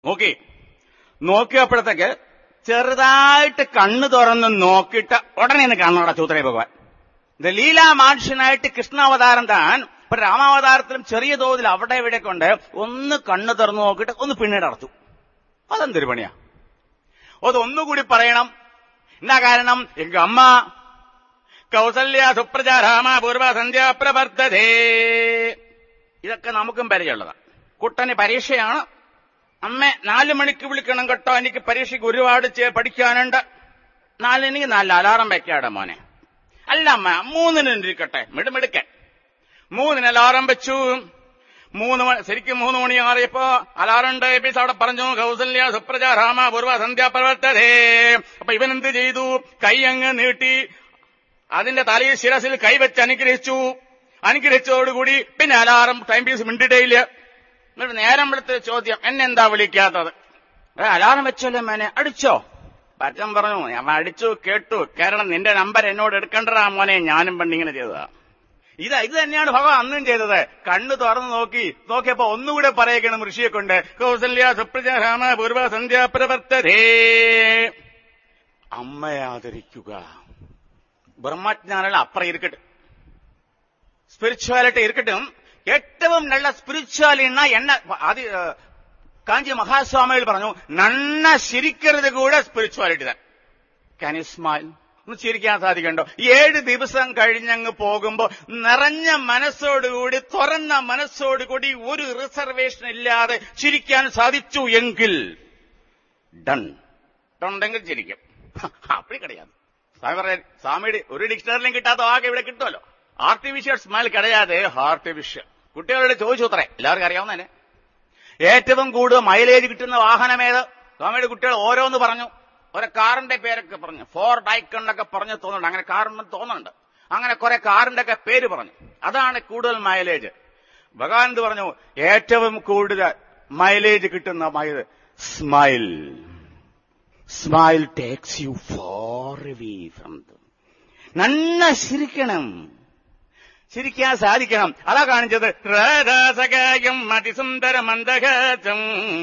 നോക്കി നോക്കിയപ്പോഴത്തേക്ക് ചെറുതായിട്ട് കണ്ണു തുറന്ന് നോക്കിയിട്ട് ഉടനെ ഒന്ന് കണ്ണടച്ചു ഉത്തരേ ഭഗവാൻ ഇത് ലീലാമാനുഷ്യനായിട്ട് കൃഷ്ണാവതാരം താൻ ഇപ്പൊ രാമാവതാരത്തിലും ചെറിയ തോതിൽ അവിടെ ഇവിടെ കൊണ്ട് ഒന്ന് കണ്ണു തുറന്നു നോക്കിയിട്ട് ഒന്ന് പിന്നീട് അടച്ചു അതെന്തൊരു പണിയാ അതൊന്നുകൂടി പറയണം എന്താ കാരണം എങ്ക അമ്മ കൗസല്യ സുപ്രജ രാമ പൂർവ സന്ധ്യ പ്രവർത്തതേ ഇതൊക്കെ നമുക്കും പരിചയമുള്ളതാണ് കുട്ടന് പരീക്ഷയാണ് അമ്മ നാലു മണിക്ക് വിളിക്കണം കേട്ടോ എനിക്ക് പരീക്ഷയ്ക്ക് ഒരുപാട് ചെ- പഠിക്കാനുണ്ട് നാലിനെങ്കിൽ നാല് അലാറം വെക്കാടെ മോനെ അല്ല അമ്മ മൂന്നിന് ഇരിക്കട്ടെ മിടുമിടുക്കൻ മൂന്നിന് അലാറം വെച്ചു മൂന്ന് മണി ശരിക്കും മൂന്ന് മണി മാറിയപ്പോ അലാറം ഡേബീസ് അവിടെ പറഞ്ഞു കൗസല്യ സുപ്രജ രാമ പൂർവ സന്ധ്യ പ്രവർത്തതേ അപ്പൊ ഇവൻ എന്ത് ചെയ്തു കൈ അങ്ങ് നീട്ടി അതിന്റെ തലയിൽ ശിരസിൽ കൈവച്ച് അനുഗ്രഹിച്ചു അനുഗ്രഹിച്ചതോടുകൂടി പിന്നെ അലാറം ടൈം പീസ് മിണ്ടിട്ടേയില്ല എന്നിട്ട് നേരം വിളിച്ച ചോദ്യം എന്നെന്താ വിളിക്കാത്തത് ഏ, അലാറം വെച്ചല്ലേ മോനെ അടിച്ചോ പച്ചൻ പറഞ്ഞു ഞാൻ അടിച്ചു കേട്ടു കാരണം നിന്റെ നമ്പർ എന്നോട് എടുക്കണ്ടടാ മോനെ ഞാനും പണ്ടിങ്ങനെ ചെയ്തതാ ഇത് ഇത് തന്നെയാണ് ഭഗവാൻ അന്നും ചെയ്തത് കണ്ണു തുറന്നു നോക്കി നോക്കിയപ്പോ ഒന്നുകൂടെ പറയണം ഋഷിയെ കൊണ്ട് കൗസല്യ സുപ്രജ രാമ പൂർവ സന്ധ്യ പ്രവർത്തതേ അമ്മയെ ആദരിക്കുക ബ്രഹ്മജ്ഞാനികൾ അപ്പുറം ഇരിക്കട്ടെ ஸ்பிரிச்சுவாலிட்டி இருக்கட்டும் ഏറ്റവും നല്ല സ്പിരിച്വാലിറ്റി എണ്ണ അത് കാഞ്ചി മഹാസ്വാമികൾ പറഞ്ഞു നന്ന ചിരിക്കരുത് കൂടെ സ്പിരിച്വാലിറ്റി തന്നെ ക്യാൻ യു സ്മൈൽ ഒന്ന് ചിരിക്കാൻ സാധിക്കണ്ടോ ഏഴ് ദിവസം കഴിഞ്ഞങ്ങ് പോകുമ്പോ നിറഞ്ഞ മനസ്സോടുകൂടി തുറന്ന മനസ്സോടുകൂടി ഒരു റിസർവേഷൻ ഇല്ലാതെ ചിരിക്കാൻ സാധിച്ചു എങ്കിൽ ഡൺ ഉണ്ടെങ്കിൽ ചിരിക്കും അപ്പടി കിടയാതെ സ്വാമി പറഞ്ഞ സ്വാമിയുടെ ഒരു ഡിക്ഷണറിലും കിട്ടാത്ത വാക്ക് ഇവിടെ കിട്ടുമല്ലോ ആർട്ടിഫിഷ്യൽ സ്മൈൽ കിടയാതെ ആർട്ടിഫിഷ്യൽ കുട്ടികളോട് ചോദിച്ചു അത്രേ എല്ലാവർക്കും അറിയാവുന്നതന്നെ ഏറ്റവും കൂടുതൽ മൈലേജ് കിട്ടുന്ന വാഹനമേത് സ്വാമിയുടെ കുട്ടികൾ ഓരോന്ന് പറഞ്ഞു ഒരു കാറിന്റെ പേരൊക്കെ പറഞ്ഞു ഫോർ ഡൈക്ക് എന്നൊക്കെ പറഞ്ഞു തോന്നുന്നുണ്ട് അങ്ങനെ കാറുണ്ടെന്ന് തോന്നുന്നുണ്ട് അങ്ങനെ കുറെ കാറിന്റെ ഒക്കെ പേര് പറഞ്ഞു അതാണ് കൂടുതൽ മൈലേജ് ഭഗവാൻ എന്ത് പറഞ്ഞു ഏറ്റവും കൂടുതൽ മൈലേജ് കിട്ടുന്ന mile smile smile takes you far away from നന്ന ചിരിക്കണം ചിരിക്കാൻ സാധിക്കണം അതാ കാണിച്ചത് രാധാസകായം അതിസുന്ദര മന്ദഗാചം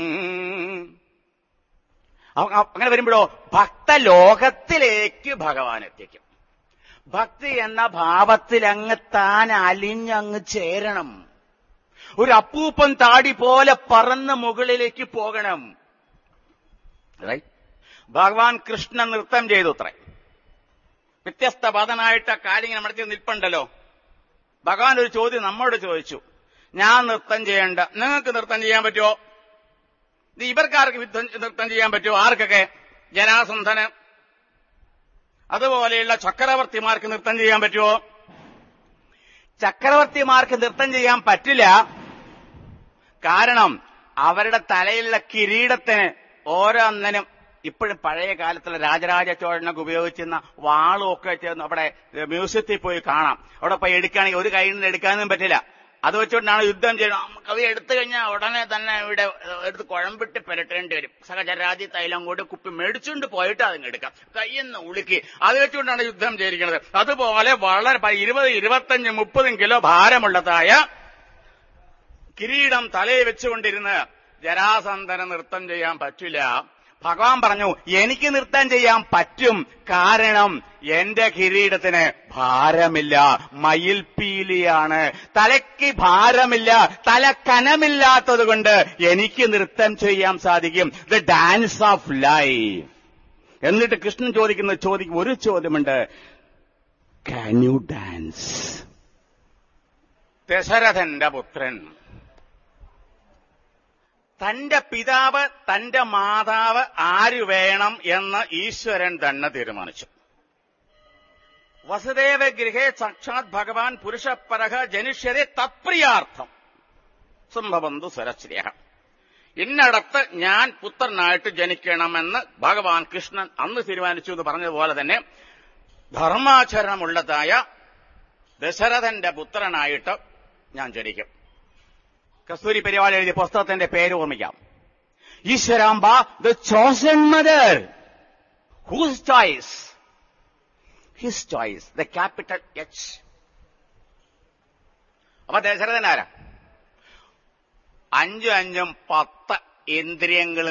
അ- അ- അങ്ങനെ വരുമ്പോഴോ ഭക്തലോകത്തിലേക്ക് ഭഗവാൻ എത്തിക്കും ഭക്തി എന്ന ഭാവത്തിൽ അങ്ങ് താൻ അലിഞ്ഞങ്ങ് ചേരണം ഒരു അപ്പൂപ്പൻ താടി പോലെ പറന്ന് മുകളിലേക്ക് പോകണം Right? ഭഗവാൻ കൃഷ്ണ നൃത്തം ചെയ്തു അത്രേ വ്യത്യസ്ത പദനായിട്ട് കാര്യങ്ങൾ നടത്തി നിൽപ്പുണ്ടല്ലോ ഭഗവാൻ ഒരു ചോദ്യം നമ്മോട് ചോദിച്ചു ഞാൻ നൃത്തം ചെയ്യണ്ട നിങ്ങൾക്ക് നൃത്തം ചെയ്യാൻ പറ്റുമോ ഇത് ഇവർക്കാർക്ക് യുദ്ധം നൃത്തം ചെയ്യാൻ പറ്റുമോ ആർക്കൊക്കെ ജനാസന്ധന് അതുപോലെയുള്ള ചക്രവർത്തിമാർക്ക് നൃത്തം ചെയ്യാൻ പറ്റുമോ ചക്രവർത്തിമാർക്ക് നൃത്തം ചെയ്യാൻ പറ്റില്ല കാരണം അവരുടെ തലയിലുള്ള കിരീടത്തിന് ഓരോന്നിനും ഇപ്പോഴും പഴയ കാലത്തുള്ള രാജരാജ ചോഴനൊക്കെ ഉപയോഗിച്ചിരുന്ന വാളും ഒക്കെ ചേർന്ന് അവിടെ മ്യൂസിയത്തിൽ പോയി കാണാം അവിടെ പോയി എടുക്കുകയാണെങ്കിൽ ഒരു കയ്യിൽ നിന്ന് എടുക്കാനൊന്നും പറ്റില്ല അത് വെച്ചുകൊണ്ടാണ് യുദ്ധം ചെയ്യുന്നത് നമുക്ക് അത് എടുത്തു കഴിഞ്ഞാൽ ഉടനെ തന്നെ ഇവിടെ എടുത്ത് കുഴമ്പിട്ട് പുരട്ടേണ്ടി വരും സഹചരാജി തൈലം കൂടി കുപ്പി മേടിച്ചുകൊണ്ട് പോയിട്ട് അതിങ്ങ് എടുക്കാം കയ്യെന്ന് ഉളുക്കി അത് വെച്ചുകൊണ്ടാണ് യുദ്ധം ചെയ്തിരിക്കുന്നത് അതുപോലെ വളരെ പ- ഇരുപത് ഇരുപത്തഞ്ച് മുപ്പതും കിലോ ഭാരമുള്ളതായ കിരീടം തലയിൽ വെച്ചുകൊണ്ടിരുന്ന് ജരാസന്ധന നൃത്തം ചെയ്യാൻ പറ്റില്ല ഭഗവാൻ പറഞ്ഞു എനിക്ക് നൃത്തം ചെയ്യാൻ പറ്റും കാരണം എന്റെ കിരീടത്തിന് ഭാരമില്ല മയിൽപീലിയാണ് തലയ്ക്ക് ഭാരമില്ല തല കനമില്ലാത്തത് കൊണ്ട് എനിക്ക് നൃത്തം ചെയ്യാൻ സാധിക്കും ദ ഡാൻസ് ഓഫ് ലൈഫ് എന്നിട്ട് കൃഷ്ണൻ ചോദിക്കുന്ന ചോദിക്കും ഒരു ചോദ്യമുണ്ട് കാൻ യു ഡാൻസ് ദശരഥന്റെ പുത്രൻ തന്റെ പിതാവ് തന്റെ മാതാവ് ആര് വേണം എന്ന് ഈശ്വരൻ തന്നെ തീരുമാനിച്ചു വസുദേവ ഗൃഹേ സാക്ഷാത് ഭഗവാൻ പുരുഷപരഹ ജനിഷ്യരെ തത്പ്രിയാർത്ഥം സംഭവന്തു സരശ്രിയ ഇന്നടത്ത് ഞാൻ പുത്രനായിട്ട് ജനിക്കണമെന്ന് ഭഗവാൻ കൃഷ്ണൻ അന്ന് തീരുമാനിച്ചു എന്ന് പറഞ്ഞതുപോലെ തന്നെ ധർമാചരണമുള്ളതായ ദശരഥന്റെ പുത്രനായിട്ട് ഞാൻ ജനിക്കും കസ്തൂരി പെരിവാൾ എഴുതിയ പുസ്തകത്തിന്റെ പേര് ഓർമ്മിക്കാം Eshwaramba the chosen mother whose choice his choice the capital H അപ്പൊ ദശരഥൻ ആരാ അഞ്ചും അഞ്ചും പത്ത് ഇന്ദ്രിയങ്ങളും